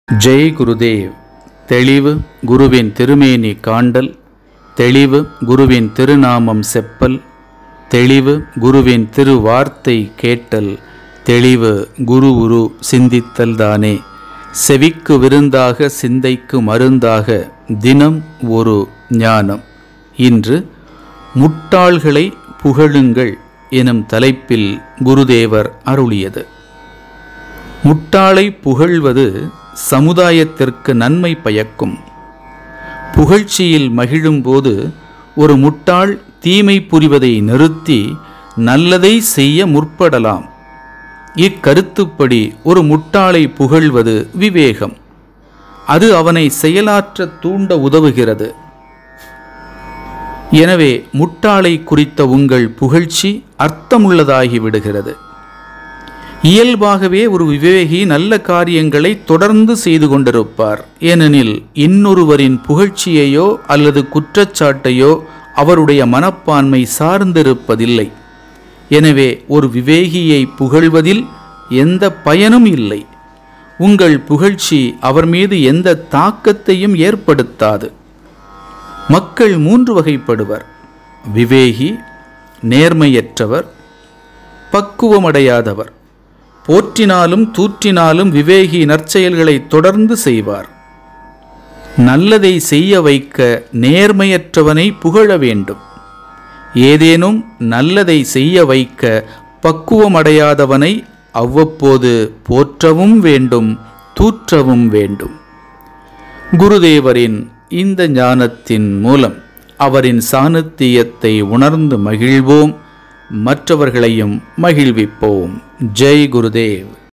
ஜெய் குருதேவ் தெளிவு குருவின் திருமேனி காண்டல் தெளிவு குருவின் திருநாமம் செப்பல் தெளிவு குருவின் திருவார்த்தை கேட்டல் தெளிவு குரு உரு சிந்தித்தல் தானே செவிக்கு விருந்தாக சிந்தைக்கு மருந்தாக தினம் ஒரு ஞானம் இன்று முட்டாள்களை புகழுங்கள் எனும் தலைப்பில் குருதேவர் அருளியது முட்டாளை புகழ்வது சமுதாயத்திற்கு நன்மை பயக்கும் புகழ்ச்சியில் மகிழும்போது ஒரு முட்டாள் தீமை புரிவதை நிறுத்தி நல்லதை செய்ய முற்படலாம் இக்கருத்துப்படி ஒரு முட்டாளை புகழ்வது விவேகம் அது அவனை செயலாற்ற தூண்ட உதவுகிறது எனவே முட்டாளை குறித்த உங்கள் புகழ்ச்சி அர்த்தமுள்ளதாகி விடுகிறது இயல்பாகவே ஒரு விவேகி நல்ல காரியங்களை தொடர்ந்து செய்து கொண்டிருப்பார் ஏனெனில் இன்னொருவரின் புகழ்ச்சியையோ அல்லது குற்றச்சாட்டையோ அவருடைய மனப்பான்மை சார்ந்திருப்பதில்லை எனவே ஒரு விவேகியை புகழ்வதில் எந்த பயனும் இல்லை உங்கள் புகழ்ச்சி அவர் மீது எந்த தாக்கத்தையும் ஏற்படுத்தாது மக்கள் மூன்று வகைப்படுவர் விவேகி நேர்மையற்றவர் பக்குவமடையாதவர் போற்றினாலும் தூற்றினாலும் விவேகி நற்செயல்களை தொடர்ந்து செய்வார் நல்லதை செய்ய வைக்க நேர்மையற்றவனை புகழ வேண்டும் ஏதேனும் நல்லதை செய்ய வைக்க பக்குவமடையாதவனை அவ்வப்போது போற்றவும் வேண்டும் தூற்றவும் வேண்டும் குருதேவரின் இந்த ஞானத்தின் மூலம் அவரின் சாணுத்தியத்தை உணர்ந்து மகிழ்வோம் மற்றவர்களையும் மகிழ்விப்போம் ஜெய் குருதேவ்